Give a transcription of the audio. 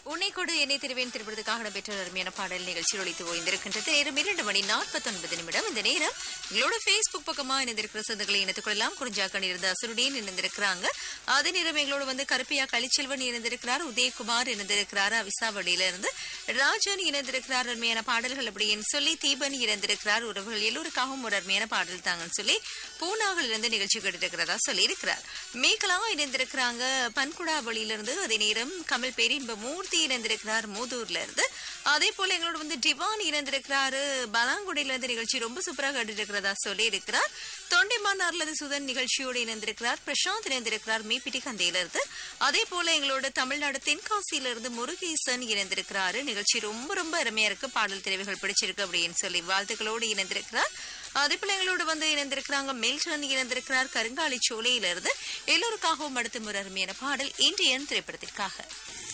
உன்னை கொடு என்னை திருவேன் திருப்பதற்காக நடைபெற்ற ஒரு அருமையான பாடல் நிகழ்ச்சியில் ஒழித்து ஓய்ந்திருக்கின்றது நேரம் இரண்டு மணி நாற்பத்தொன்பது நிமிடம் இந்த நேரம் எங்களோட Facebook பக்கமா இணைந்திருக்கிற சொந்தங்களை இணைத்துக் கொள்ளலாம் குறிஞ்சாக்கன் இருந்த அசுருடன் இணைந்திருக்கிறாங்க அதே நேரம் எங்களோட வந்து கருப்பையா கலிச்செல்வன் இணைந்திருக்கிறார் உதயகுமார் இணைந்திருக்கிறார் அவிசாவளியில இருந்து ராஜன் இணைந்திருக்கிறார் அருமையான பாடல்கள் அப்படின்னு சொல்லி தீபன் இணைந்திருக்கிறார் உறவுகள் எல்லோருக்காகவும் ஒரு அருமையான பாடல் தாங்கன்னு சொல்லி பூனாவில் இருந்து நிகழ்ச்சி கேட்டிருக்கிறதா சொல்லி இருக்கிறார் மேகலா இணைந்திருக்கிறாங்க பன்குடாவளியிலிருந்து அதே நேரம் கமல் பேரின்ப மூர்த்தி இணைந்திருக்கிறார் மூதூர்ல இருந்து அதே போல எங்களோட வந்து டிவான் இணைந்திருக்கிறாரு பலாங்குடியில இருந்து நிகழ்ச்சி ரொம்ப சூப்பராக கேட்டு இருக்கிறதா சொல்லி இருக்கிறார் தொண்டைமானார்ல இருந்து சுதன் நிகழ்ச்சியோடு இணைந்திருக்கிறார் பிரசாந்த் இணைந்திருக்கிறார் மீபிடி கந்தையில இருந்து அதே போல எங்களோட தமிழ்நாடு தென்காசியில இருந்து முருகேசன் இணைந்திருக்கிறாரு நிகழ்ச்சி ரொம்ப ரொம்ப அருமையா இருக்கு பாடல் தெரிவுகள் பிடிச்சிருக்கு அப்படின்னு சொல்லி வாழ்த்துக்களோடு இணைந்திருக்கிறார் அதே போல எங்களோட வந்து இணைந்திருக்கிறாங்க மெல்டன் இணைந்திருக்கிறார் கருங்காலி சோலையில இருந்து எல்லோருக்காகவும் அடுத்த ஒரு அருமையான பாடல் இந்தியன் திரைப்படத்திற்காக